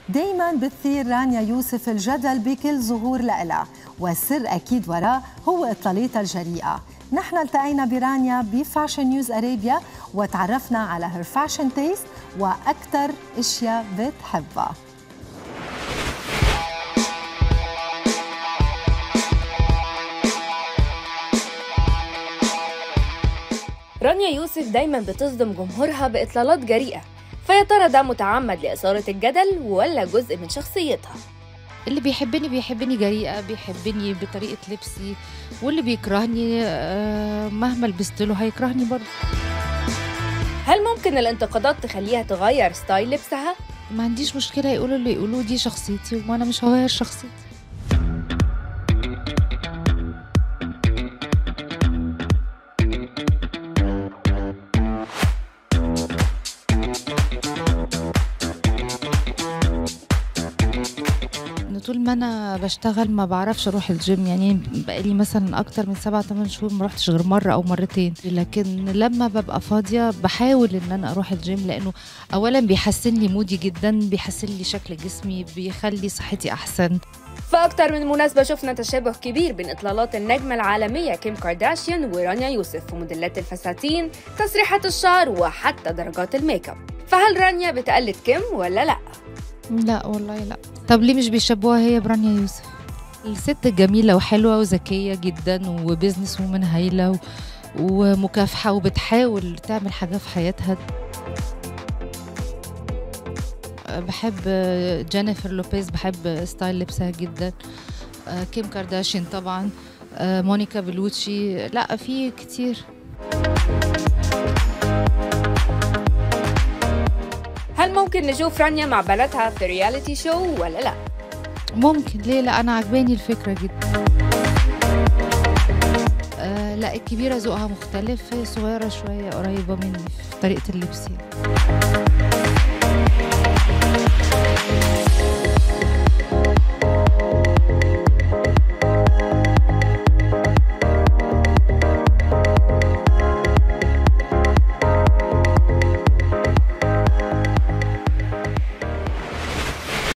دايما بتثير رانيا يوسف الجدل بكل ظهور لها والسر أكيد وراه هو إطلالتها الجريئة نحن التقينا برانيا بفاشن نيوز أرابيا وتعرفنا على هير فاشن تيست وأكثر أشياء بتحبها رانيا يوسف دايما بتصدم جمهورها بإطلالات جريئة فيا ترى ده متعمد لإثارة الجدل ولا جزء من شخصيتها؟ اللي بيحبني بيحبني جريئة بيحبني بطريقة لبسي واللي بيكرهني آه، مهما لبست له هيكرهني برضه هل ممكن الانتقادات تخليها تغير ستايل لبسها؟ ما عنديش مشكلة يقولوا اللي يقولوه دي شخصيتي وأنا مش هغير شخصيتي إن طول ما انا بشتغل ما بعرفش اروح الجيم يعني بقالي مثلا اكتر من سبعة تمن شهور ما رحتش غير مره او مرتين لكن لما ببقى فاضيه بحاول ان انا اروح الجيم لانه اولا بيحسن لي مودي جدا بيحسن لي شكل جسمي بيخلي صحتي احسن فأكتر من مناسبة شفنا تشابه كبير بين إطلالات النجمة العالمية كيم كارداشيان ورانيا يوسف في موديلات الفساتين تسريحات الشعر وحتى درجات الميك اب فهل رانيا بتقلد كيم ولا لا؟ لا والله لا طب ليه مش بيشبهوها هي برانيا يوسف الست جميلة وحلوة وذكية جدا وبزنس ومن هايلة و... ومكافحة وبتحاول تعمل حاجة في حياتها بحب جينيفر لوبيز بحب ستايل لبسها جدا كيم كارداشيان طبعا مونيكا بلوتشي لا في كتير هل ممكن نشوف رانيا مع بناتها في رياليتي شو ولا لا؟ ممكن ليه لا انا عجباني الفكره جدا آه لا الكبيره ذوقها مختلف هي صغيره شويه قريبه مني في طريقه اللبس يعني.